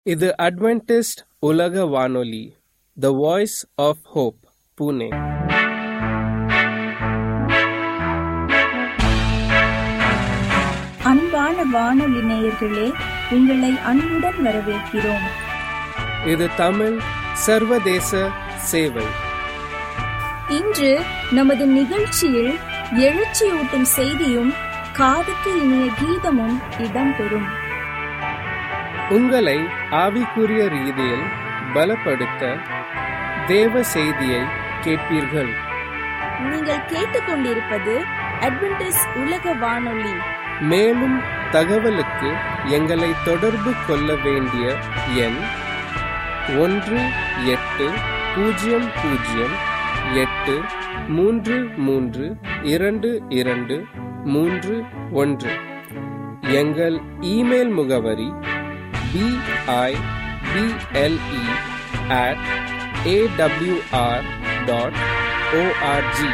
இது அட்வென்டிஸ்ட் உலக வானொலி the voice of hope Pune அன்பான வானொலி நேயர்களே உங்களை அன்புடன் வரவேற்கிறோம் இது தமிழ் சர்வதேச சேவை இன்று நமது நிகழ்ச்சியில் எழுச்சியூட்டும் செய்தியும் காதுக்கு இனிய கீதமும் இடம்பெறும் உங்களை ஆவிக்குரிய ரீதியில் பலப்படுத்த தேவ செய்தியை கேட்பீர்கள் நீங்கள் கேட்டுக்கொண்டிருப்பது அட்வென்டிஸ் உலக வானொலி மேலும் தகவலுக்கு எங்களை தொடர்பு கொள்ள வேண்டிய எண் ஒன்று எட்டு பூஜ்ஜியம் பூஜ்ஜியம் எட்டு மூன்று மூன்று இரண்டு இரண்டு மூன்று ஒன்று எங்கள் இமெயில் முகவரி B I B L E at A W R dot O R G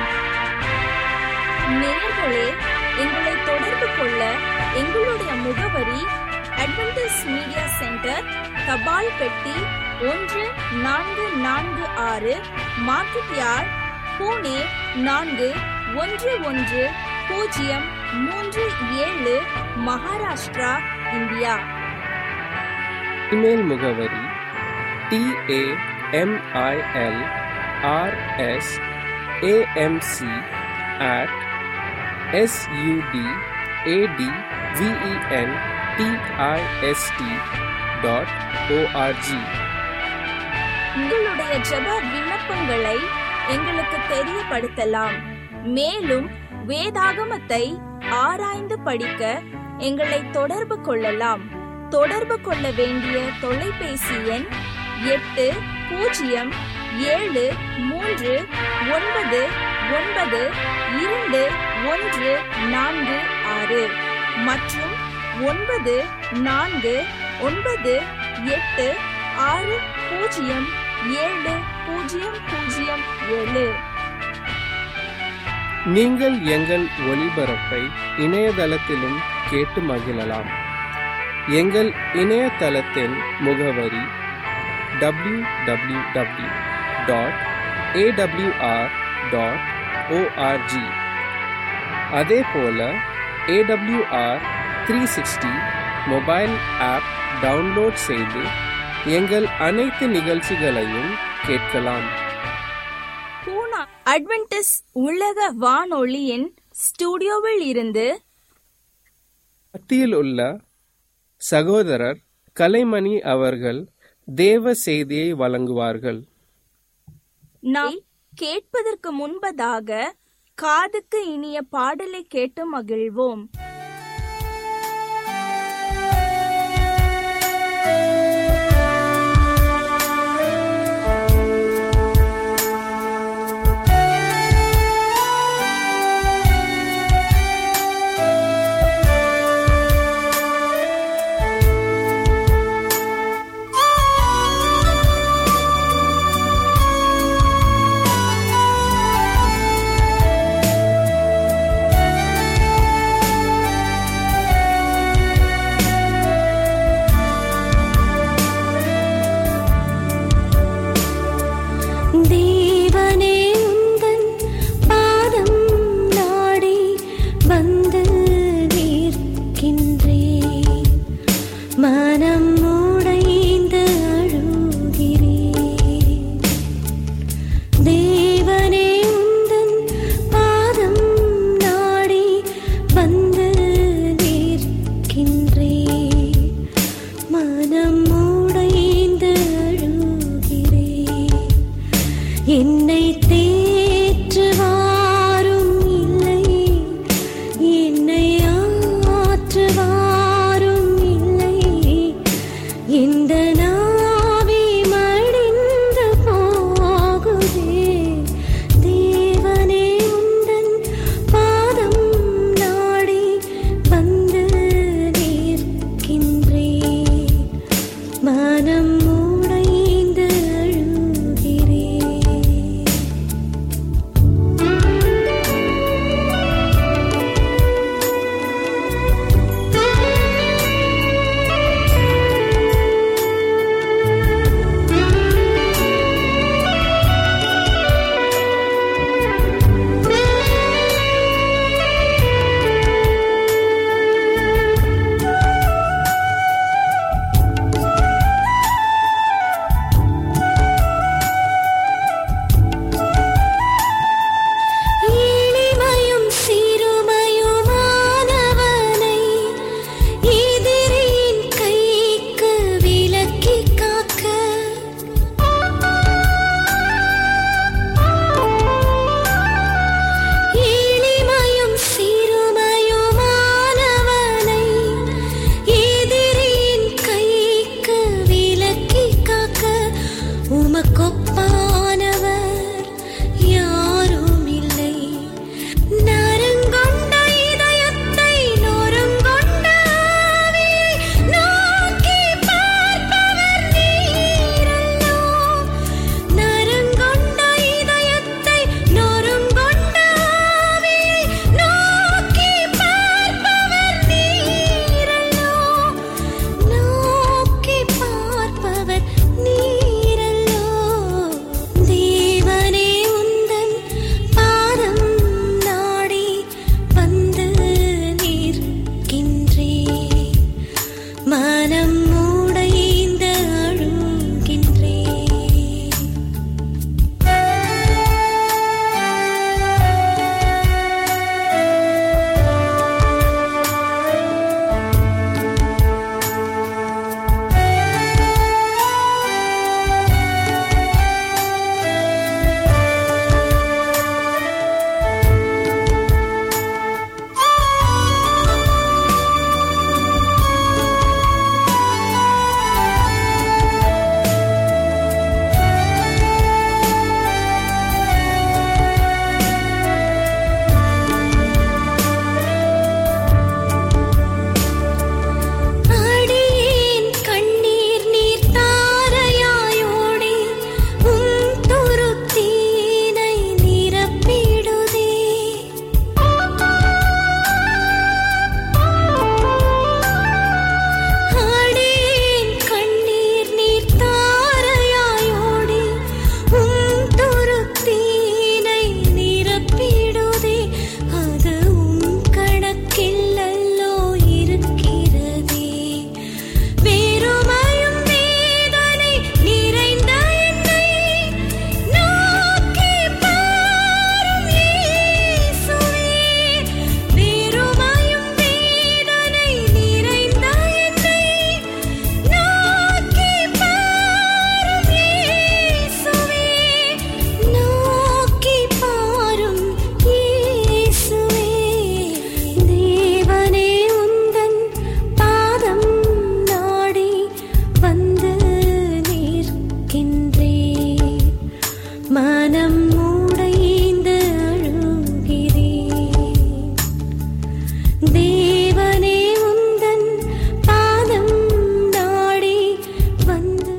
நேயர்களே எங்களை தொடர்பு கொள்ள எங்களுடைய முகவரி அட்வென்டிஸ் மீடியா சென்டர் தபால் பெட்டி ஒன்று நான்கு நான்கு ஆறு மார்க்கெட் யார்ட் பூனே நான்கு ஒன்று ஒன்று பூஜ்ஜியம் மூன்று ஏழு மகாராஷ்டிரா இந்தியா இமெயில் முகவரி T A M I L R S A M C at S U D A D V E N T I S T dot O R G உங்களுடைய ஜெப விண்ணப்பங்களை எங்களுக்கு தெரியப்படுத்தலாம் மேலும் வேதாகமத்தை ஆராய்ந்து படிக்க எங்களை தொடர்பு கொள்ளலாம் தொடர்பு கொள்ள வேண்டிய தொலைபேசி எண் எட்டு பூஜ்ஜியம் ஏழு மூன்று ஒன்பது ஒன்பது இரண்டு ஒன்று நான்கு ஆறு மற்றும் ஒன்பது நான்கு ஒன்பது எட்டு ஆறு பூஜ்ஜியம் ஏழு பூஜ்ஜியம் பூஜ்ஜியம் ஏழு நீங்கள் எங்கள் ஒளிபரப்பை இணையதளத்திலும் கேட்டு மகிழலாம் எங்கள் இணையதளத்தின் முகவரி W W W dot A W R dot O R G அதே போல A W R three sixty mobile app download செய்து எங்கள் அனைத்து நிகழ்ச்சிகளையும் கேட்கலாம் பூனா அட்வென்டிஸ் உலக வானொலியின் ஸ்டுடியோவில் இருந்து மத்தியில் உள்ள சகோதரர் கலைமணி அவர்கள் தேவ செய்தியை வழங்குவார்கள் நாம் கேட்பதற்கு முன்பதாக காதுக்கு இனிய பாடலை கேட்டு மகிழ்வோம் தேவனே உந்தன் பாதம் நாடி வந்து நிற்கின்றேன் மனம் உடைந்து அழுகிறேன் தேவனே உந்தன் பாதம் நாடி வந்து நிற்கின்றேன் மனம் உடைந்து அழுகிறேன் என்னை தேற்றுவாரும் இல்லை என்னை ஆற்றுவாரும் இல்லை இந்த நாவி மடிந்து போகுதே தேவனே உந்தன் பாதம் நாடி வந்து நிற்கின்றேன் மனம் உடைந்து அழுகிறேன்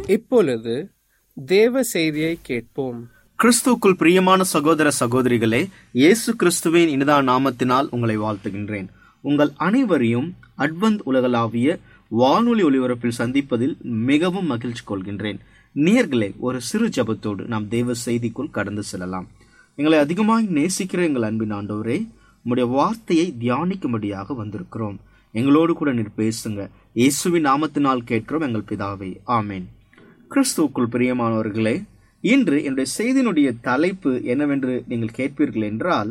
இப்பொழுது தேவ செய்தியை கேட்போம் கிறிஸ்துவுக்குள் பிரியமான சகோதர சகோதரிகளே இயேசு கிறிஸ்துவின் இனிதான நாமத்தினால் உங்களை வாழ்த்துகின்றேன் உங்கள் அனைவரையும் அட்வந்த் உலகளாவிய வானொலி ஒளிபரப்பில் சந்திப்பதில் மிகவும் மகிழ்ச்சி கொள்கின்றேன் நேர்களே ஒரு சிறு ஜபத்தோடு நாம் தேவ செய்திக்குள் கடந்து செல்லலாம் எங்களை அதிகமாய் நேசிக்கிற எங்கள் அன்பின் ஆண்டவரே உம்முடைய வார்த்தையை தியானிக்கும்படியாக வந்திருக்கிறோம் எங்களோடு கூட நீர் பேசுங்க இயேசுவின் நாமத்தினால் கேட்கிறோம் எங்கள் பிதாவே ஆமேன் கிறிஸ்துவுக்குள் பிரியமானவர்களே இன்று என்னுடைய செய்தியினுடைய தலைப்பு என்னவென்று நீங்கள் கேட்பீர்கள் என்றால்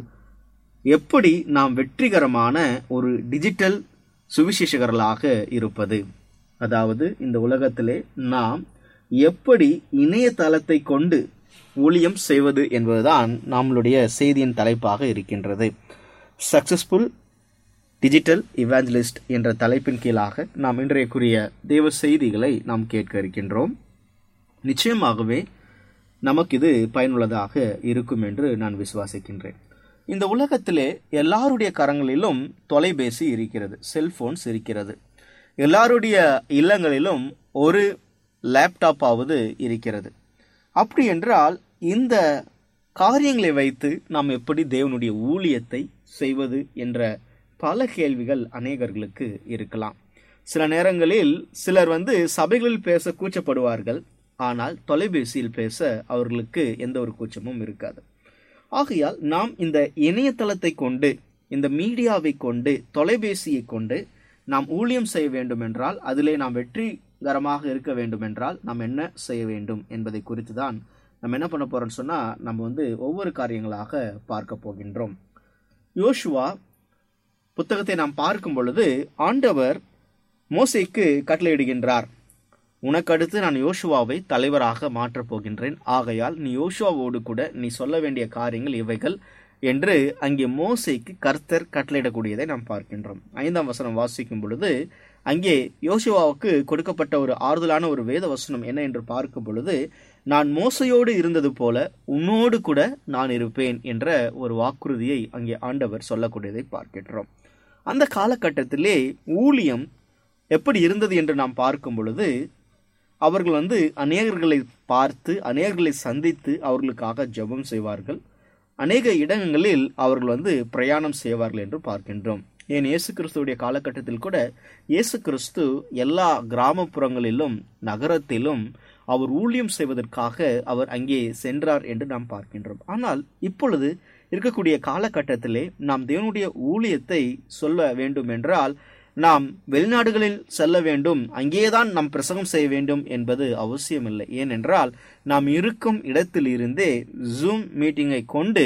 எப்படி நாம் வெற்றிகரமான ஒரு டிஜிட்டல் சுவிசேஷகர்களாக இருப்பது அதாவது இந்த உலகத்திலே நாம் எப்படி இணையதளத்தை கொண்டு ஊழியம் செய்வது என்பதுதான் நம்மளுடைய செய்தியின் தலைப்பாக இருக்கின்றது சக்சஸ்ஃபுல் டிஜிட்டல் இவாஞ்சலிஸ்ட் என்ற தலைப்பின் கீழாக நாம் இன்றையக்குரிய தேவ செய்திகளை நாம் கேட்க இருக்கின்றோம் நிச்சயமாகவே நமக்கு இது பயனுள்ளதாக இருக்கும் என்று நான் விசுவாசிக்கின்றேன் இந்த உலகத்திலே எல்லாருடைய கரங்களிலும் தொலைபேசி இருக்கிறது செல்போன்ஸ் இருக்கிறது எல்லாருடைய இல்லங்களிலும் ஒரு லேப்டாப்பாவது இருக்கிறது அப்படி என்றால் இந்த காரியங்களை வைத்து நாம் எப்படி தேவனுடைய ஊழியத்தை செய்வது என்ற பல கேள்விகள் அநேகர்களுக்கு இருக்கலாம் சில நேரங்களில் சிலர் வந்து சபைகளில் பேச கூச்சப்படுவார்கள் ஆனால் தொலைபேசியில் பேச அவர்களுக்கு எந்த ஒரு கூச்சமும் இருக்காது ஆகையால் நாம் இந்த இணையதளத்தை கொண்டு இந்த மீடியாவை கொண்டு தொலைபேசியை கொண்டு நாம் ஊழியம் செய்ய வேண்டும் என்றால் அதிலே நாம் வெற்றிகரமாக இருக்க வேண்டும் என்றால் நாம் என்ன செய்ய வேண்டும் என்பதை குறித்து தான் நம்ம என்ன பண்ண போறோம்னு சொன்னா நம்ம வந்து ஒவ்வொரு காரியங்களாக பார்க்க போகின்றோம் யோசுவா புத்தகத்தை நாம் பார்க்கும் பொழுது ஆண்டவர் மோசைக்கு கட்டளையிடுகின்றார் உனக்கு அடுத்து நான் யோசுவாவை தலைவராக மாற்றப் போகின்றேன் ஆகையால் நீ யோசுவாவோடு கூட நீ சொல்ல வேண்டிய காரியங்கள் இவைகள் என்று அங்கே மோசைக்கு கர்த்தர் கட்டளையிடக்கூடியதை நாம் பார்க்கின்றோம் ஐந்தாம் வசனம் வாசிக்கும் பொழுது அங்கே யோசுவாவுக்கு கொடுக்கப்பட்ட ஒரு ஆறுதலான ஒரு வேத வசனம் என்ன என்று பார்க்கும் பொழுது நான் மோசையோடு இருந்தது போல உன்னோடு கூட நான் இருப்பேன் என்ற ஒரு வாக்குறுதியை அங்கே ஆண்டவர் சொல்லக்கூடியதை பார்க்கின்றோம் அந்த காலகட்டத்திலே ஊழியம் எப்படி இருந்தது என்று நாம் பார்க்கும் பொழுது அவர்கள் வந்து அநேகர்களை பார்த்து அநேகர்களை சந்தித்து அவர்களுக்காக ஜெபம் செய்வார்கள் அநேக இடங்களில் அவர்கள் வந்து பிரயாணம் செய்வார்கள் என்று பார்க்கின்றோம் ஏன் இயேசு கிறிஸ்துவுடைய காலகட்டத்தில் கூட இயேசு கிறிஸ்து எல்லா கிராமப்புறங்களிலும் நகரத்திலும் அவர் ஊழியம் செய்வதற்காக அவர் அங்கே சென்றார் என்று நாம் பார்க்கின்றோம் ஆனால் இப்பொழுது இருக்கக்கூடிய காலகட்டத்திலே நாம் தேவனுடைய ஊழியத்தை சொல்ல வேண்டும் என்றால் நாம் வெளிநாடுகளில் செல்ல வேண்டும் அங்கேதான் நாம் பிரசங்கம் செய்ய வேண்டும் என்பது அவசியமில்லை ஏனென்றால் நாம் இருக்கும் இடத்தில் இருந்தே ஜூம் மீட்டிங்கை கொண்டு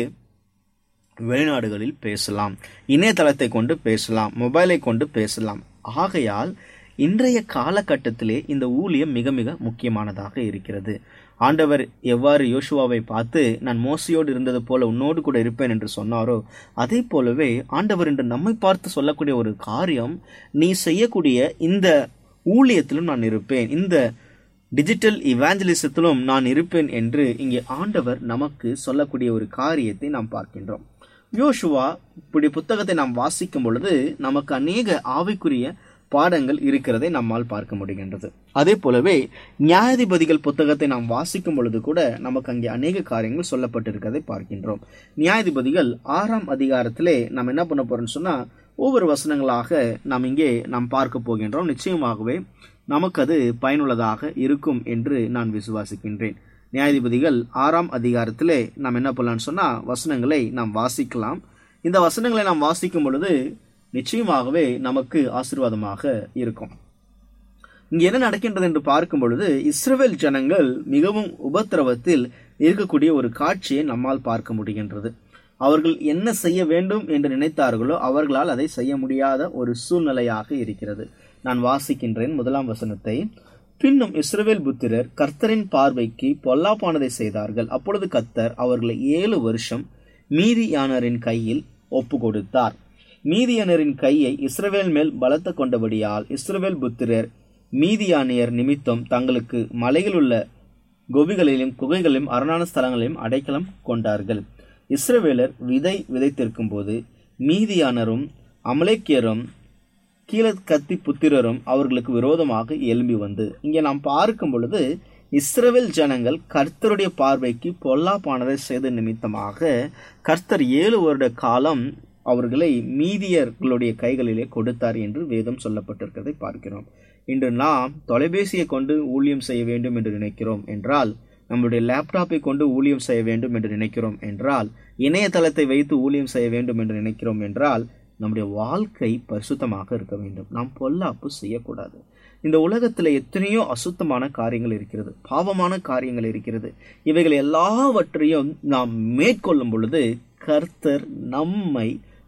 வெளிநாடுகளில் பேசலாம் இணையதளத்தை கொண்டு பேசலாம் மொபைலை கொண்டு பேசலாம் ஆகையால் இன்றைய காலகட்டத்திலே இந்த ஊழியம் மிக மிக முக்கியமானதாக இருக்கிறது ஆண்டவர் எவ்வாறு யோசுவாவை பார்த்து நான் மோசையோடு இருந்தது போல உன்னோடு கூட இருப்பேன் என்று சொன்னாரோ அதே போலவே ஆண்டவர் என்று நம்மை பார்த்து சொல்லக்கூடிய ஒரு காரியம் நீ செய்யக்கூடிய இந்த ஊழியத்திலும் நான் இருப்பேன் இந்த டிஜிட்டல் இவாஞ்சலிசத்திலும் நான் இருப்பேன் என்று இங்கே ஆண்டவர் நமக்கு சொல்லக்கூடிய ஒரு காரியத்தை நாம் பார்க்கின்றோம் யோசுவா இப்படி புத்தகத்தை நாம் வாசிக்கும் பொழுது நமக்கு அநேக ஆவிக்குரிய பாடங்கள் இருக்கிறதை நம்மால் பார்க்க முடிகின்றது அதே போலவே நியாயாதிபதிகள் புத்தகத்தை நாம் வாசிக்கும் பொழுது கூட நமக்கு அங்கே அநேக காரியங்கள் சொல்லப்பட்டிருக்கிறதை பார்க்கின்றோம் நியாயாதிபதிகள் ஆறாம் அதிகாரத்திலே நாம் என்ன பண்ண போறோம்னு சொன்னா ஒவ்வொரு வசனங்களாக நாம் இங்கே நாம் பார்க்க போகின்றோம் நிச்சயமாகவே நமக்கு அது பயனுள்ளதாக இருக்கும் என்று நான் விசுவாசிக்கின்றேன் நியாயாதிபதிகள் ஆறாம் அதிகாரத்திலே நாம் என்ன பண்ணலாம்னு சொன்னா வசனங்களை நாம் வாசிக்கலாம் இந்த வசனங்களை நாம் வாசிக்கும் பொழுது நிச்சயமாகவே நமக்கு ஆசீர்வாதமாக இருக்கும் இங்க என்ன நடக்கின்றது என்று பார்க்கும் பொழுது இஸ்ரவேல் ஜனங்கள் மிகவும் உபத்திரவத்தில் இருக்கக்கூடிய ஒரு காட்சியை நம்மால் பார்க்க முடிகின்றது அவர்கள் என்ன செய்ய வேண்டும் என்று நினைத்தார்களோ அவர்களால் அதை செய்ய முடியாத ஒரு சூழ்நிலையாக இருக்கிறது நான் வாசிக்கின்றேன் முதலாம் வசனத்தை பின்னும் இஸ்ரவேல் புத்திரர் கர்த்தரின் பார்வைக்கு பொல்லாப்பானதை செய்தார்கள் அப்பொழுது கர்த்தர் அவர்களை ஏழு வருஷம் மீதியானரின் கையில் ஒப்பு கொடுத்தார் மீதியானரின் கையை இஸ்ரவேல் மேல் பலத்த கொண்டபடியால் இஸ்ரவேல் புத்திரர் மீதியானியர் நிமித்தம் தங்களுக்கு மலையில் உள்ள கொபிகளிலும் குகைகளிலும் அரணான ஸ்தலங்களிலும் அடைக்கலம் கொண்டார்கள் இஸ்ரவேலர் விதை விதைத்திருக்கும் போது மீதியானரும் அமலேக்கியரும் கீழ கத்தி புத்திரரும் அவர்களுக்கு விரோதமாக எழும்பி வந்து இங்கே நாம் பார்க்கும் பொழுது இஸ்ரவேல் ஜனங்கள் கர்த்தருடைய பார்வைக்கு பொல்லாப்பானதை செய்த நிமித்தமாக கர்த்தர் ஏழு வருட காலம் அவர்களை மீதியர்களுடைய கைகளிலே கொடுத்தார் என்று வேதம் சொல்லப்பட்டிருக்கிறதை பார்க்கிறோம் இன்று நாம் தொலைபேசியை கொண்டு ஊழியம் செய்ய வேண்டும் என்று நினைக்கிறோம் என்றால் நம்முடைய லேப்டாப்பை கொண்டு ஊழியம் செய்ய வேண்டும் என்று நினைக்கிறோம் என்றால் இணையதளத்தை வைத்து ஊழியம் செய்ய வேண்டும் என்று நினைக்கிறோம் என்றால் நம்முடைய வாழ்க்கை பரிசுத்தமாக இருக்க வேண்டும் நாம் பொல்லாப்பு செய்யக்கூடாது இந்த உலகத்தில் எத்தனையோ அசுத்தமான காரியங்கள் இருக்கிறது பாவமான காரியங்கள் இருக்கிறது இவைகள் எல்லாவற்றையும் நாம் மேற்கொள்ளும் பொழுது கர்த்தர் நம்மை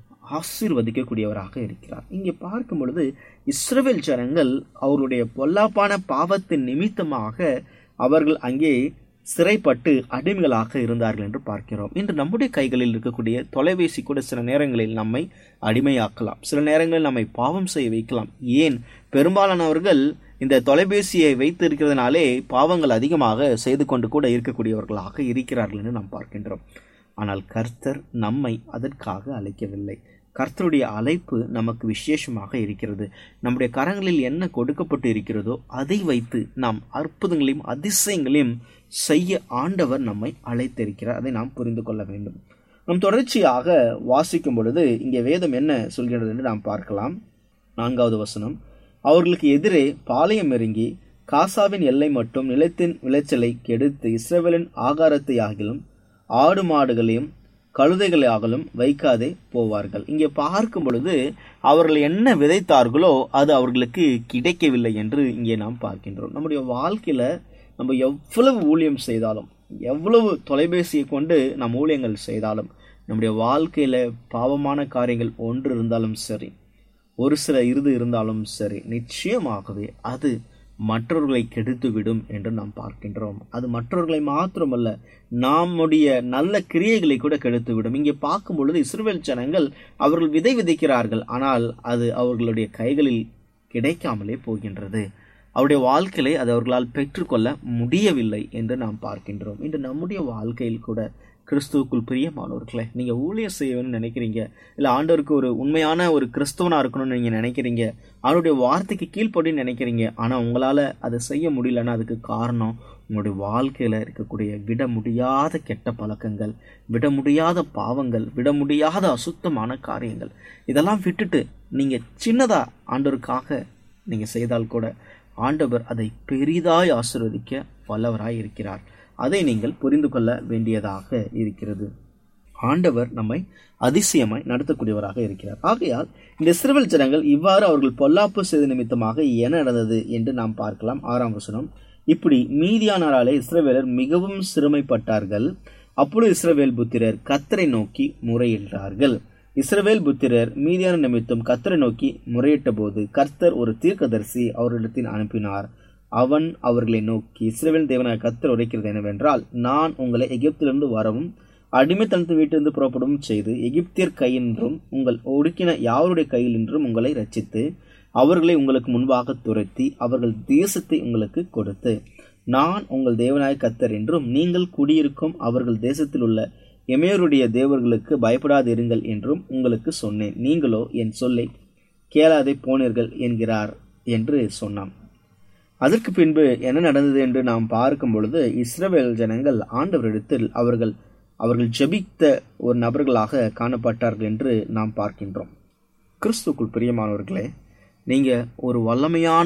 ஆசீர்வதிக்கக்கூடியவராக இருக்கிறார் இங்கே பார்க்கும் பொழுது இஸ்ரவேல் ஜனங்கள் அவருடைய பொல்லாப்பான பாவத்தின் நிமித்தமாக அவர்கள் அங்கே சிறைப்பட்டு அடிமைகளாக இருந்தார்கள் என்று பார்க்கிறோம் இன்று நம்முடைய கைகளில் இருக்கக்கூடிய தொலைபேசி கூட சில நேரங்களில் நம்மை அடிமையாக்கலாம் சில நேரங்களில் நம்மை பாவம் செய்ய வைக்கலாம் ஏன் பெரும்பாலானவர்கள் இந்த தொலைபேசியை வைத்து இருக்கிறதுனாலே பாவங்கள் அதிகமாக செய்து கொண்டு கூட இருக்கக்கூடியவர்களாக இருக்கிறார்கள் என்று நாம் பார்க்கின்றோம் ஆனால் கர்த்தர் நம்மை அதற்காக அழைக்கவில்லை கர்த்தருடைய அழைப்பு நமக்கு விசேஷமாக இருக்கிறது நம்முடைய கரங்களில் என்ன கொடுக்கப்பட்டு இருக்கிறதோ அதை வைத்து நாம் அற்புதங்களையும் அதிசயங்களையும் செய்ய ஆண்டவர் நம்மை அழைத்திருக்கிறார் அதை நாம் புரிந்து கொள்ள வேண்டும் நாம் தொடர்ச்சியாக வாசிக்கும் பொழுது இங்கே வேதம் என்ன சொல்கிறது என்று நாம் பார்க்கலாம் நான்காவது வசனம் அவர்களுக்கு எதிரே பாளையம் இறங்கி காசாவின் எல்லை மட்டும் நிலத்தின் விளைச்சலை கெடுத்து இஸ்ரவேலின் ஆகாரத்தை ஆகிலும் ஆடு மாடுகளையும் கழுதைகளாகலும் வைக்காதே போவார்கள் இங்கே பார்க்கும் பொழுது அவர்கள் என்ன விதைத்தார்களோ அது அவர்களுக்கு கிடைக்கவில்லை என்று இங்கே நாம் பார்க்கின்றோம் நம்முடைய வாழ்க்கையில நம்ம எவ்வளவு ஊழியம் செய்தாலும் எவ்வளவு தொலைபேசியை கொண்டு நாம் ஊழியங்கள் செய்தாலும் நம்முடைய வாழ்க்கையில பாவமான காரியங்கள் ஒன்று இருந்தாலும் சரி ஒரு சில இறுதி இருந்தாலும் சரி நிச்சயமாகவே அது மற்றவர்களை கெடுத்துவிடும் என்று நாம் பார்க்கின்றோம் அது மற்றவர்களை மாத்திரமல்ல நம்முடைய நல்ல கிரியைகளை கூட கெடுத்துவிடும் இங்கே பார்க்கும் பொழுது இஸ்ரவேல் ஜனங்கள் அவர்கள் விதை விதைக்கிறார்கள் ஆனால் அது அவர்களுடைய கைகளில் கிடைக்காமலே போகின்றது அவருடைய வாழ்க்கையை அது அவர்களால் பெற்றுக்கொள்ள முடியவில்லை என்று நாம் பார்க்கின்றோம் இன்று நம்முடைய வாழ்க்கையில் கூட கிறிஸ்துவுக்குள் பிரியமானவர்களே நீங்கள் ஊழியர் செய்யணும்னு நினைக்கிறீங்க இல்லை ஆண்டவருக்கு ஒரு உண்மையான ஒரு கிறிஸ்துவனாக இருக்கணும்னு நீங்கள் நினைக்கிறீங்க அவருடைய வார்த்தைக்கு கீழ்ப்படின்னு நினைக்கிறீங்க ஆனால் உங்களால் அதை செய்ய முடியலன்னா அதுக்கு காரணம் உங்களுடைய வாழ்க்கையில் இருக்கக்கூடிய விட முடியாத கெட்ட பழக்கங்கள் விட முடியாத பாவங்கள் விட முடியாத அசுத்தமான காரியங்கள் இதெல்லாம் விட்டுட்டு நீங்கள் சின்னதாக ஆண்டவருக்காக நீங்கள் செய்தால் கூட ஆண்டவர் அதை பெரிதாய் ஆசீர்வதிக்க வல்லவராய் இருக்கிறார் அதை நீங்கள் புரிந்து கொள்ள வேண்டியதாக இருக்கிறது ஆண்டவர் நம்மை அதிசயமாய் நடத்தக்கூடியவராக இருக்கிறார் ஆகையால் இந்த இஸ்ரவேல் ஜனங்கள் இவ்வாறு அவர்கள் பொல்லாப்பு செய்த நிமித்தமாக என்ன நடந்தது என்று நாம் பார்க்கலாம் ஆறாம் வசனம் இப்படி மீதியானாராலே இஸ்ரவேலர் மிகவும் சிறுமைப்பட்டார்கள் அப்பொழுது இஸ்ரவேல் புத்திரர் கத்தரை நோக்கி முறையிட்டார்கள் இஸ்ரவேல் புத்திரர் மீதியான நிமித்தம் கத்தரை நோக்கி முறையிட்ட போது கர்த்தர் ஒரு தீர்க்கதரிசி அவர்களிடத்தில் அனுப்பினார் அவன் அவர்களை நோக்கி இஸ்ரவேல் தேவனாக கத்தர் உரைக்கிறது என்னவென்றால் நான் உங்களை எகிப்திலிருந்து வரவும் அடிமைத்தனத்து வீட்டிலிருந்து புறப்படவும் செய்து எகிப்தியர் கையின்றும் உங்கள் ஒடுக்கின யாருடைய கையில் என்றும் உங்களை ரச்சித்து அவர்களை உங்களுக்கு முன்பாக துரத்தி அவர்கள் தேசத்தை உங்களுக்கு கொடுத்து நான் உங்கள் தேவனாய கத்தர் என்றும் நீங்கள் குடியிருக்கும் அவர்கள் தேசத்தில் உள்ள எமேருடைய தேவர்களுக்கு பயப்படாதிருங்கள் என்றும் உங்களுக்கு சொன்னேன் நீங்களோ என் சொல்லை கேளாதே போனீர்கள் என்கிறார் என்று சொன்னான் அதற்கு பின்பு என்ன நடந்தது என்று நாம் பார்க்கும் பொழுது இஸ்ரவேல் ஜனங்கள் ஆண்டவரிடத்தில் அவர்கள் அவர்கள் ஜெபித்த ஒரு நபர்களாக காணப்பட்டார்கள் என்று நாம் பார்க்கின்றோம் கிறிஸ்துக்குள் பிரியமானவர்களே நீங்க ஒரு வல்லமையான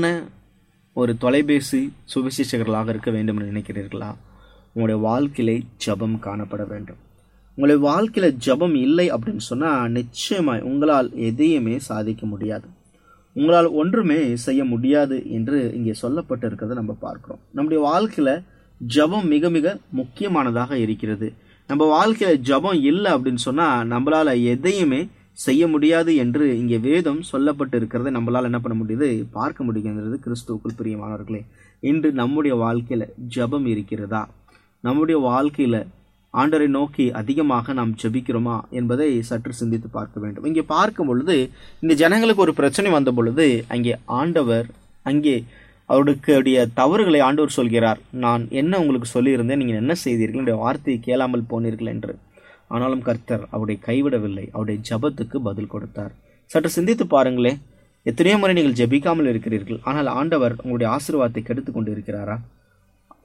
ஒரு தொலைபேசி சுவிசேஷகர்களாக இருக்க வேண்டும் என்று நினைக்கிறீர்களா உங்களுடைய வாழ்க்கையிலே ஜபம் காணப்பட வேண்டும் உங்களுடைய வாழ்க்கையில ஜபம் இல்லை அப்படின்னு சொன்னா நிச்சயமாய் உங்களால் எதையுமே சாதிக்க முடியாது உங்களால் ஒன்றுமே செய்ய முடியாது என்று இங்கே சொல்லப்பட்டு இருக்கிறத நம்ம பார்க்கிறோம் நம்முடைய வாழ்க்கையில ஜபம் மிக மிக முக்கியமானதாக இருக்கிறது நம்ம வாழ்க்கையில ஜபம் இல்லை அப்படின்னு சொன்னா நம்மளால எதையுமே செய்ய முடியாது என்று இங்கே வேதம் சொல்லப்பட்டு இருக்கிறத நம்மளால என்ன பண்ண முடியுது பார்க்க முடியுங்கிறது கிறிஸ்துவுக்குள் பிரியமானவர்களே இன்று நம்முடைய வாழ்க்கையில ஜபம் இருக்கிறதா நம்முடைய வாழ்க்கையில ஆண்டரை நோக்கி அதிகமாக நாம் ஜெபிக்கிறோமா என்பதை சற்று சிந்தித்து பார்க்க வேண்டும் இங்கே பார்க்கும் பொழுது இந்த ஜனங்களுக்கு ஒரு பிரச்சனை வந்த பொழுது அங்கே ஆண்டவர் அங்கே அவருடைய தவறுகளை ஆண்டவர் சொல்கிறார் நான் என்ன உங்களுக்கு சொல்லியிருந்தேன் நீங்கள் என்ன செய்தீர்கள் என்னுடைய வார்த்தையை கேளாமல் போனீர்கள் என்று ஆனாலும் கர்த்தர் அவருடைய கைவிடவில்லை அவருடைய ஜபத்துக்கு பதில் கொடுத்தார் சற்று சிந்தித்து பாருங்களே எத்தனையோ முறை நீங்கள் ஜெபிக்காமல் இருக்கிறீர்கள் ஆனால் ஆண்டவர் உங்களுடைய ஆசீர்வாதத்தை கெடுத்து கொண்டு இருக்கிறாரா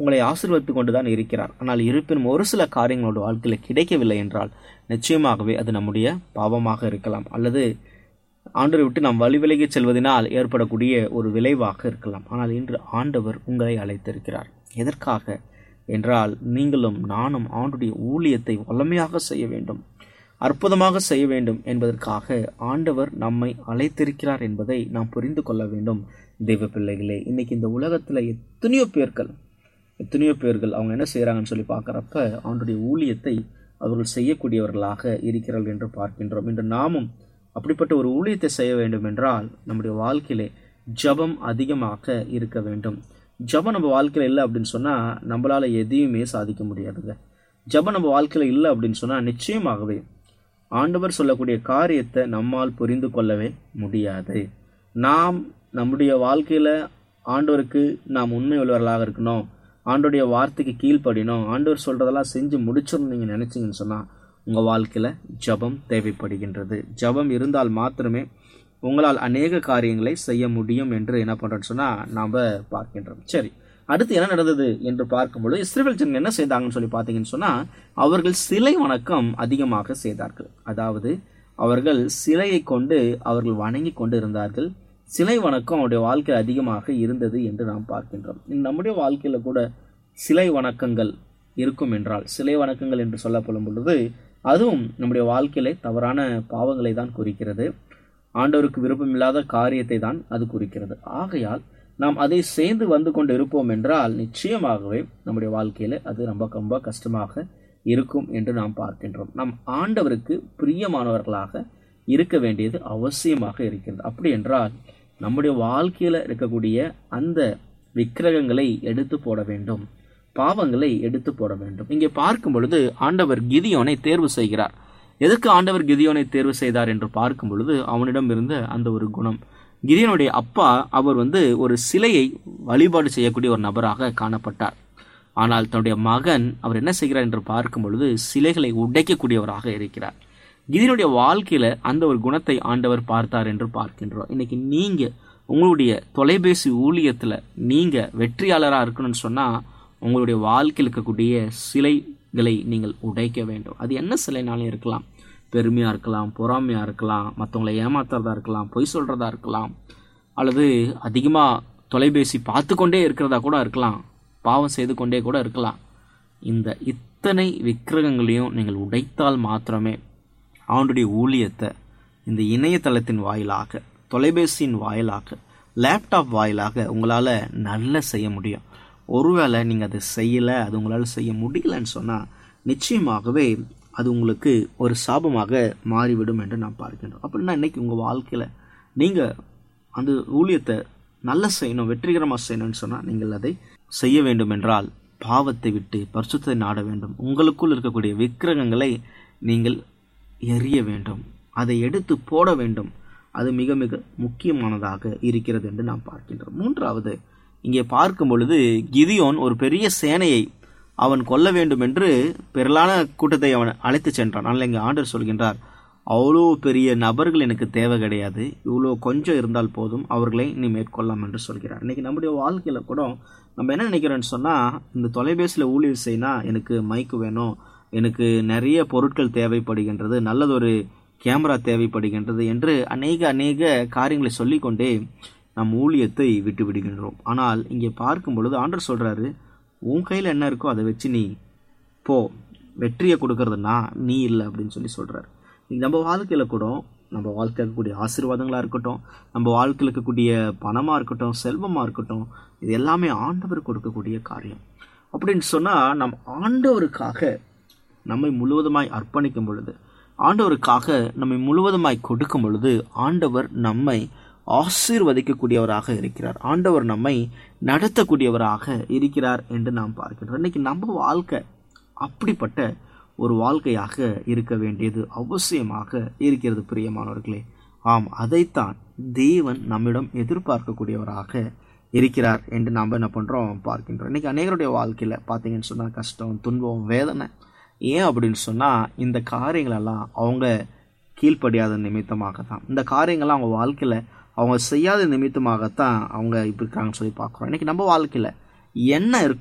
உங்களை ஆசீர்வதித்து கொண்டு தான் இருக்கிறார் ஆனால் இருப்பினும் ஒரு சில காரியங்களோட வாழ்க்கையில் கிடைக்கவில்லை என்றால் நிச்சயமாகவே அது நம்முடைய பாவமாக இருக்கலாம் அல்லது ஆண்டவரை விட்டு நாம் வழி விலகி செல்வதனால் ஏற்படக்கூடிய ஒரு விளைவாக இருக்கலாம் ஆனால் இன்று ஆண்டவர் உங்களை அழைத்திருக்கிறார் எதற்காக என்றால் நீங்களும் நானும் ஆண்டுடைய ஊழியத்தை வல்லமையாக செய்ய வேண்டும் அற்புதமாக செய்ய வேண்டும் என்பதற்காக ஆண்டவர் நம்மை அழைத்திருக்கிறார் என்பதை நாம் புரிந்து கொள்ள வேண்டும் தெய்வ பிள்ளைகளே இன்னைக்கு இந்த உலகத்தில் எத்தனையோ பேர்கள் எத்தனையோ பேர்கள் அவங்க என்ன செய்கிறாங்கன்னு சொல்லி பார்க்குறப்ப ஆண்டுடைய ஊழியத்தை அவர்கள் செய்யக்கூடியவர்களாக இருக்கிறார்கள் என்று பார்க்கின்றோம் இன்று நாமும் அப்படிப்பட்ட ஒரு ஊழியத்தை செய்ய வேண்டும் என்றால் நம்முடைய வாழ்க்கையிலே ஜபம் அதிகமாக இருக்க வேண்டும் ஜபம் நம்ம வாழ்க்கையில் இல்லை அப்படின்னு சொன்னால் நம்மளால் எதையுமே சாதிக்க முடியாதுங்க ஜபம் நம்ம வாழ்க்கையில் இல்லை அப்படின்னு சொன்னால் நிச்சயமாகவே ஆண்டவர் சொல்லக்கூடிய காரியத்தை நம்மால் புரிந்து கொள்ளவே முடியாது நாம் நம்முடைய வாழ்க்கையில் ஆண்டவருக்கு நாம் உண்மை உள்ளவர்களாக இருக்கணும் ஆண்டோடைய வார்த்தைக்கு கீழ்ப்படினோம் ஆண்டவர் சொல்கிறதெல்லாம் செஞ்சு முடிச்சிடணும் நீங்கள் நினச்சிங்கன்னு சொன்னால் உங்கள் வாழ்க்கையில் ஜபம் தேவைப்படுகின்றது ஜபம் இருந்தால் மாத்திரமே உங்களால் அநேக காரியங்களை செய்ய முடியும் என்று என்ன பண்ணுறோன்னு சொன்னால் நாம் பார்க்கின்றோம் சரி அடுத்து என்ன நடந்தது என்று பார்க்கும்பொழுது இஸ்ரேல் ஜனங்கள் என்ன செய்தாங்கன்னு சொல்லி பார்த்தீங்கன்னு சொன்னால் அவர்கள் சிலை வணக்கம் அதிகமாக செய்தார்கள் அதாவது அவர்கள் சிலையை கொண்டு அவர்கள் வணங்கி கொண்டு இருந்தார்கள் சிலை வணக்கம் அவருடைய வாழ்க்கையில் அதிகமாக இருந்தது என்று நாம் பார்க்கின்றோம் நம்முடைய வாழ்க்கையில் கூட சிலை வணக்கங்கள் இருக்கும் என்றால் சிலை வணக்கங்கள் என்று சொல்லப்படும் பொழுது அதுவும் நம்முடைய வாழ்க்கையிலே தவறான பாவங்களை தான் குறிக்கிறது ஆண்டவருக்கு விருப்பமில்லாத காரியத்தை தான் அது குறிக்கிறது ஆகையால் நாம் அதை சேர்ந்து வந்து கொண்டு இருப்போம் என்றால் நிச்சயமாகவே நம்முடைய வாழ்க்கையில அது ரொம்ப ரொம்ப கஷ்டமாக இருக்கும் என்று நாம் பார்க்கின்றோம் நம் ஆண்டவருக்கு பிரியமானவர்களாக இருக்க வேண்டியது அவசியமாக இருக்கிறது அப்படி என்றால் நம்முடைய வாழ்க்கையில இருக்கக்கூடிய அந்த விக்கிரகங்களை எடுத்து போட வேண்டும் பாவங்களை எடுத்து போட வேண்டும் இங்கே பார்க்கும் பொழுது ஆண்டவர் கிதியோனை தேர்வு செய்கிறார் எதுக்கு ஆண்டவர் கிதியோனை தேர்வு செய்தார் என்று பார்க்கும் பொழுது அவனிடம் இருந்த அந்த ஒரு குணம் கிதியோனுடைய அப்பா அவர் வந்து ஒரு சிலையை வழிபாடு செய்யக்கூடிய ஒரு நபராக காணப்பட்டார் ஆனால் தன்னுடைய மகன் அவர் என்ன செய்கிறார் என்று பார்க்கும் பொழுது சிலைகளை உடைக்கக்கூடியவராக இருக்கிறார் கிதியனுடைய வாழ்க்கையில அந்த ஒரு குணத்தை ஆண்டவர் பார்த்தார் என்று பார்க்கின்றோம் இன்னைக்கு நீங்க உங்களுடைய தொலைபேசி ஊழியத்துல நீங்க வெற்றியாளராக இருக்கணும்னு சொன்னா உங்களுடைய வாழ்க்கையில் இருக்கக்கூடிய சிலைகளை நீங்கள் உடைக்க வேண்டும் அது என்ன சிலைனாலும் இருக்கலாம் பெருமையாக இருக்கலாம் பொறாமையாக இருக்கலாம் மற்றவங்களை ஏமாத்துறதா இருக்கலாம் பொய் சொல்கிறதா இருக்கலாம் அல்லது அதிகமாக தொலைபேசி பார்த்து கொண்டே இருக்கிறதா கூட இருக்கலாம் பாவம் செய்து கொண்டே கூட இருக்கலாம் இந்த இத்தனை விக்கிரகங்களையும் நீங்கள் உடைத்தால் மாத்திரமே அவனுடைய ஊழியத்தை இந்த இணையதளத்தின் வாயிலாக தொலைபேசியின் வாயிலாக லேப்டாப் வாயிலாக உங்களால் நல்ல செய்ய முடியும் ஒருவேளை நீங்கள் அதை செய்யலை அது உங்களால் செய்ய முடியலன்னு சொன்னால் நிச்சயமாகவே அது உங்களுக்கு ஒரு சாபமாக மாறிவிடும் என்று நான் பார்க்கின்றோம் அப்படின்னா இன்னைக்கு உங்கள் வாழ்க்கையில் நீங்கள் அந்த ஊழியத்தை நல்ல செய்யணும் வெற்றிகரமாக செய்யணும்னு சொன்னால் நீங்கள் அதை செய்ய வேண்டும் என்றால் பாவத்தை விட்டு பரிசுத்தை நாட வேண்டும் உங்களுக்குள் இருக்கக்கூடிய விக்கிரகங்களை நீங்கள் எறிய வேண்டும் அதை எடுத்து போட வேண்டும் அது மிக மிக முக்கியமானதாக இருக்கிறது என்று நாம் பார்க்கின்றோம் மூன்றாவது இங்கே பார்க்கும் பொழுது கிதியோன் ஒரு பெரிய சேனையை அவன் கொல்ல வேண்டும் என்று பெருளான கூட்டத்தை அவன் அழைத்து சென்றான் ஆனால் இங்கே ஆண்டர் சொல்கின்றார் அவ்வளோ பெரிய நபர்கள் எனக்கு தேவை கிடையாது இவ்வளோ கொஞ்சம் இருந்தால் போதும் அவர்களை நீ மேற்கொள்ளலாம் என்று சொல்கிறார் இன்னைக்கு நம்முடைய வாழ்க்கையில் கூட நம்ம என்ன நினைக்கிறோன்னு சொன்னால் இந்த தொலைபேசியில் ஊழியர் செய்யினா எனக்கு மைக்கு வேணும் எனக்கு நிறைய பொருட்கள் தேவைப்படுகின்றது நல்லதொரு கேமரா தேவைப்படுகின்றது என்று அநேக அநேக காரியங்களை சொல்லிக்கொண்டே நம் ஊழியத்தை விட்டு விடுகின்றோம் ஆனால் இங்கே பார்க்கும் பொழுது ஆண்டர் சொல்கிறாரு உன் கையில் என்ன இருக்கோ அதை வச்சு நீ போ வெற்றியை கொடுக்கறதுனா நீ இல்லை அப்படின்னு சொல்லி சொல்கிறார் நம்ம வாழ்க்கையில் கூட நம்ம வாழ்க்கையில் இருக்கக்கூடிய ஆசீர்வாதங்களாக இருக்கட்டும் நம்ம வாழ்க்கையில் இருக்கக்கூடிய பணமாக இருக்கட்டும் செல்வமாக இருக்கட்டும் இது எல்லாமே ஆண்டவர் கொடுக்கக்கூடிய காரியம் அப்படின்னு சொன்னால் நம் ஆண்டவருக்காக நம்மை முழுவதுமாய் அர்ப்பணிக்கும் பொழுது ஆண்டவருக்காக நம்மை முழுவதுமாய் கொடுக்கும் பொழுது ஆண்டவர் நம்மை ஆசீர்வதிக்கக்கூடியவராக இருக்கிறார் ஆண்டவர் நம்மை நடத்தக்கூடியவராக இருக்கிறார் என்று நாம் பார்க்கிறோம் இன்னைக்கு நம்ம வாழ்க்கை அப்படிப்பட்ட ஒரு வாழ்க்கையாக இருக்க வேண்டியது அவசியமாக இருக்கிறது பிரியமானவர்களே ஆம் அதைத்தான் தேவன் நம்மிடம் எதிர்பார்க்கக்கூடியவராக இருக்கிறார் என்று நாம் என்ன பண்ணுறோம் பார்க்கின்றோம் இன்றைக்கி அநேகருடைய வாழ்க்கையில் பார்த்தீங்கன்னு சொன்னால் கஷ்டம் துன்பம் வேதனை ஏன் அப்படின்னு சொன்னால் இந்த காரியங்களெல்லாம் அவங்க கீழ்ப்படியாத நிமித்தமாக தான் இந்த காரியங்கள்லாம் அவங்க வாழ்க்கையில் அவங்க செய்யாத நிமித்தமாகத்தான் அவங்க இப்படி இருக்காங்கன்னு சொல்லி பார்க்குறோம் இன்றைக்கி நம்ம வாழ்க்கையில் என்ன இருக்கோ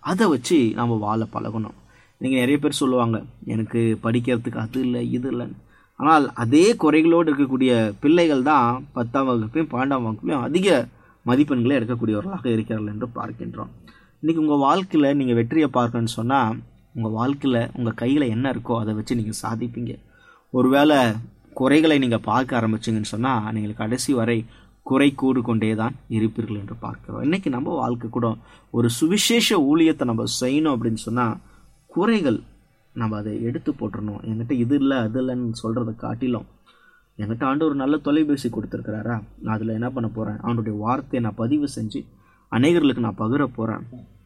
அதை வச்சு நம்ம வாழ பழகணும் நீங்கள் நிறைய பேர் சொல்லுவாங்க எனக்கு படிக்கிறதுக்கு அது இல்லை இது இல்லைன்னு ஆனால் அதே குறைகளோடு இருக்கக்கூடிய பிள்ளைகள் தான் பத்தாம் வகுப்பையும் பன்னெண்டாம் வகுப்பையும் அதிக மதிப்பெண்களை எடுக்கக்கூடியவர்களாக இருக்கிறார்கள் என்று பார்க்கின்றோம் இன்றைக்கி உங்கள் வாழ்க்கையில் நீங்கள் வெற்றியை பார்க்கணும்னு சொன்னால் உங்கள் வாழ்க்கையில் உங்கள் கையில் என்ன இருக்கோ அதை வச்சு நீங்கள் சாதிப்பீங்க ஒருவேளை குறைகளை நீங்கள் பார்க்க ஆரம்பிச்சிங்கன்னு சொன்னால் நீங்கள் கடைசி வரை குறை கூடு கொண்டே தான் இருப்பீர்கள் என்று பார்க்கிறோம் இன்றைக்கி நம்ம வாழ்க்கை கூட ஒரு சுவிசேஷ ஊழியத்தை நம்ம செய்யணும் அப்படின்னு சொன்னால் குறைகள் நம்ம அதை எடுத்து போட்டுறணும் என்கிட்ட இது இல்லை அது இல்லைன்னு சொல்கிறத காட்டிலும் என்கிட்ட ஆண்டு ஒரு நல்ல தொலைபேசி கொடுத்துருக்கிறாரா நான் அதில் என்ன பண்ண போகிறேன் அவனுடைய வார்த்தையை நான் பதிவு செஞ்சு அநேகர்களுக்கு நான் பகிர போகிறேன்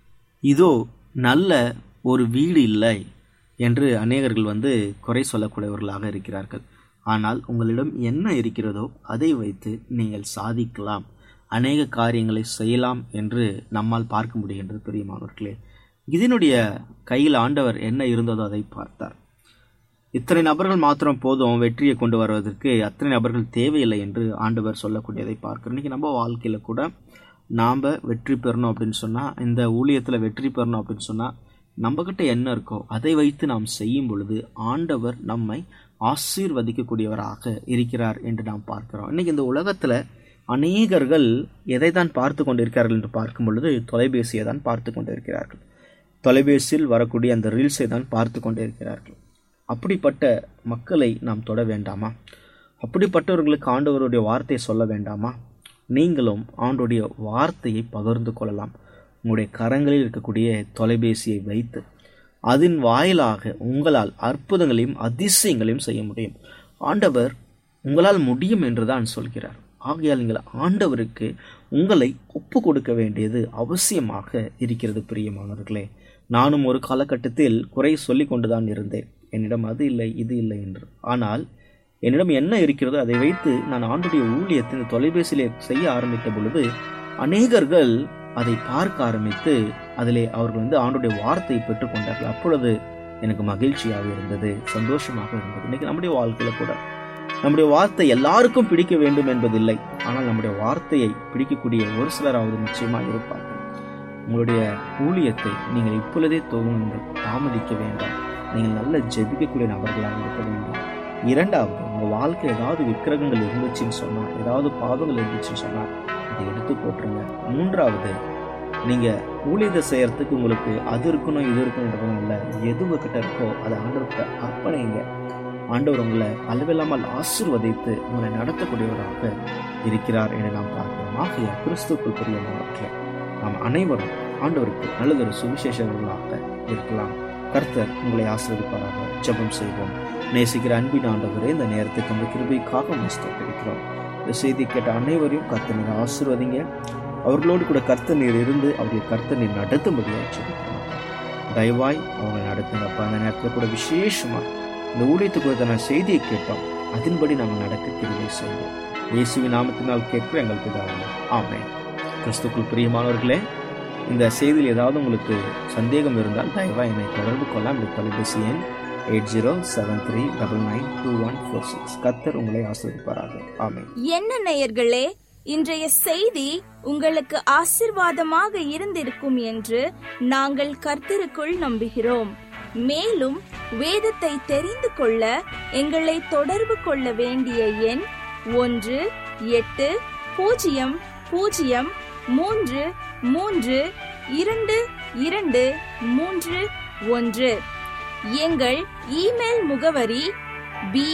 இதோ நல்ல ஒரு வீடு இல்லை என்று அநேகர்கள் வந்து குறை சொல்லக்கூடியவர்களாக இருக்கிறார்கள் ஆனால் உங்களிடம் என்ன இருக்கிறதோ அதை வைத்து நீங்கள் சாதிக்கலாம் அநேக காரியங்களை செய்யலாம் என்று நம்மால் பார்க்க முடிகின்றது பெரியமானவர்களே இதனுடைய கையில் ஆண்டவர் என்ன இருந்ததோ அதை பார்த்தார் இத்தனை நபர்கள் மாத்திரம் போதும் வெற்றியை கொண்டு வருவதற்கு அத்தனை நபர்கள் தேவையில்லை என்று ஆண்டவர் சொல்லக்கூடியதை பார்க்கிறோம் இன்றைக்கி நம்ம வாழ்க்கையில் கூட நாம் வெற்றி பெறணும் அப்படின்னு சொன்னால் இந்த ஊழியத்தில் வெற்றி பெறணும் அப்படின்னு சொன்னால் நம்மக்கிட்ட என்ன இருக்கோ அதை வைத்து நாம் செய்யும் பொழுது ஆண்டவர் நம்மை ஆசீர்வதிக்கக்கூடியவராக இருக்கிறார் என்று நாம் பார்க்கிறோம் இன்றைக்கி இந்த உலகத்தில் அநேகர்கள் எதை தான் பார்த்து கொண்டிருக்கிறார்கள் என்று பார்க்கும் பொழுது தொலைபேசியை தான் பார்த்து கொண்டிருக்கிறார்கள் தொலைபேசியில் வரக்கூடிய அந்த ரீல்ஸை தான் பார்த்து கொண்டிருக்கிறார்கள் அப்படிப்பட்ட மக்களை நாம் தொட வேண்டாமா அப்படிப்பட்டவர்களுக்கு ஆண்டவருடைய வார்த்தையை சொல்ல வேண்டாமா நீங்களும் ஆண்டுடைய வார்த்தையை பகிர்ந்து கொள்ளலாம் உங்களுடைய கரங்களில் இருக்கக்கூடிய தொலைபேசியை வைத்து அதன் வாயிலாக உங்களால் அற்புதங்களையும் அதிசயங்களையும் செய்ய முடியும் ஆண்டவர் உங்களால் முடியும் என்று தான் சொல்கிறார் ஆகையால் நீங்கள் ஆண்டவருக்கு உங்களை ஒப்பு கொடுக்க வேண்டியது அவசியமாக இருக்கிறது பிரியமானவர்களே நானும் ஒரு காலகட்டத்தில் குறை சொல்லி கொண்டுதான் இருந்தேன் என்னிடம் அது இல்லை இது இல்லை என்று ஆனால் என்னிடம் என்ன இருக்கிறதோ அதை வைத்து நான் ஆண்டுடைய ஊழியத்தை இந்த தொலைபேசியிலே செய்ய ஆரம்பித்த பொழுது அநேகர்கள் அதை பார்க்க ஆரம்பித்து அதிலே அவர்கள் வந்து ஆண்டுடைய வார்த்தையை பெற்றுக்கொண்டார்கள் அப்பொழுது எனக்கு மகிழ்ச்சியாக இருந்தது சந்தோஷமாக இருந்தது இன்னைக்கு நம்முடைய வாழ்க்கையில கூட நம்முடைய வார்த்தை எல்லாருக்கும் பிடிக்க வேண்டும் என்பதில்லை ஆனால் நம்முடைய வார்த்தையை பிடிக்கக்கூடிய ஒரு சிலராவது நிச்சயமாக இருப்பார்கள் உங்களுடைய ஊழியத்தை நீங்கள் இப்பொழுதே துவங்குங்கள் தாமதிக்க வேண்டாம் நீங்கள் நல்ல ஜெபிக்கக்கூடிய நபர்களாக இருக்க வேண்டும் இரண்டாவது உங்கள் வாழ்க்கை ஏதாவது விக்கிரகங்கள் இருந்துச்சுன்னு சொன்னால் ஏதாவது பாவங்கள் இருந்துச்சுன்னு சொன்னால் அதை எடுத்து போட்டுருங்க மூன்றாவது நீங்கள் ஊழியத்தை செய்யறதுக்கு உங்களுக்கு அது இருக்கணும் இது இருக்கணுன்றதும் இல்லை எது உங்ககிட்ட இருக்கோ அதை ஆண்டவர்கிட்ட அர்ப்பணிங்க ஆண்டவர் உங்களை அளவில்லாமல் ஆசிர்வதித்து உங்களை நடத்தக்கூடியவராக இருக்கிறார் என நாம் பார்க்கிறோம் ஆகிய கிறிஸ்துக்குள் பிரியமானவர்களே நாம் அனைவரும் ஆண்டவருக்கு நல்லதொரு சுவிசேஷர்களாக இருக்கலாம் கர்த்தர் உங்களை ஆசிர்வதிப்பாராக ஜெபம் செய்வோம் நேசிக்கிற அன்பின் ஆண்டவரே இந்த நேரத்துக்கு அந்த கிருபைக்காக கிடைக்கிறோம் இந்த செய்தி கேட்ட அனைவரையும் கர்த்தர் நீர் ஆசிர்வதிங்க அவர்களோடு கூட கர்த்தர் நீர் இருந்து அவர்கள் கர்த்தர் நீர் நடத்தும்படியாக ஜெபிக்கிறோம் தயவாய் அவங்க நடத்துங்கப்பா அந்த நேரத்தில் கூட விசேஷமா இந்த ஊழியத்து குறித்த நான் செய்தியை கேட்டோம் அதன்படி நாங்கள் நடக்க கிருபை செய்வோம் இயேசுவின் நாமத்தினால் கேட்கிற எங்கள் பிதாவே ஆமென் கிறிஸ்துக்குள் பிரியமானவர்களே இந்த செய்தியில் ஏதாவது உங்களுக்கு சந்தேகம் இருந்தால் தயவாக என்னை தொடர்பு கொள்ளலாம் இந்த தொலைபேசி எண் eight zero seven three double nine two one four six Qatar உங்களை ஆசிரியப்பாராக ஆமென் என்ன நேயர்களே இன்றைய செய்தி உங்களுக்கு ஆசிர்வாதமாக இருந்திருக்கும் என்று நாங்கள் கர்த்தருக்குள் நம்புகிறோம் மேலும் வேதத்தை தெரிந்து கொள்ள எங்களை தொடர்பு கொள்ள வேண்டிய எண் ஒன்று எட்டு பூஜ்ஜியம் பூஜ்ஜியம் மூன்று மூன்று இரண்டு இரண்டு மூன்று ஒன்று எங்கள் இமெயில் முகவரி B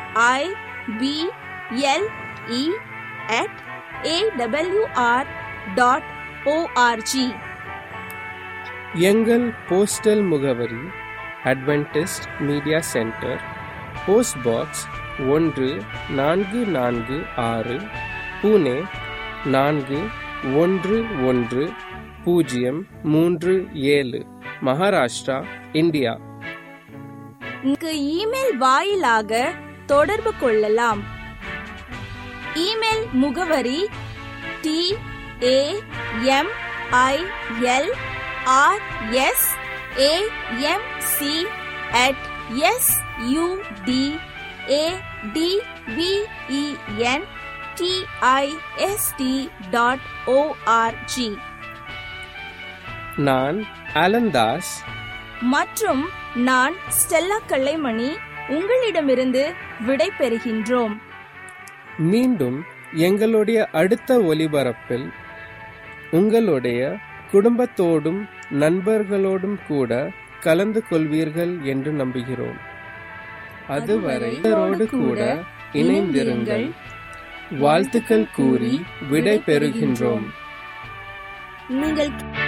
I B L E at A W R dot O R G எங்கள் போஸ்டல் முகவரி Adventist media centre post box ஒன்று நான்கு நான்கு ஆறு புனே நான்கு ஒன்று ஒன்று பூஜ்ஜியம் மூன்று ஏழு மகாராஷ்டிரா இந்தியா இங்கு இமெயில் வாயிலாக தொடர்பு கொள்ளலாம் இமெயில் முகவரி T A M I L R S A M C at S U D A D B E N T I S T dot O R G நான் அலந்தாஸ் மற்றும் நான் ஸ்டெல்லா கல்லைமணி உங்களிடமிருந்து விடை பெறுகின்றோம் மீண்டும் எங்களுடைய அடுத்த ஒலிபரப்பில் உங்களுடைய குடும்பத்தோடும் நண்பர்களோடும் கூட கலந்து கொள்வீர்கள் என்று நம்புகிறோம் அதுவரை இவரோடு கூட இணைந்திருங்கள் வாழ்த்துக்கள் கூறி விடை பெறுகின்றோம் நீங்கள்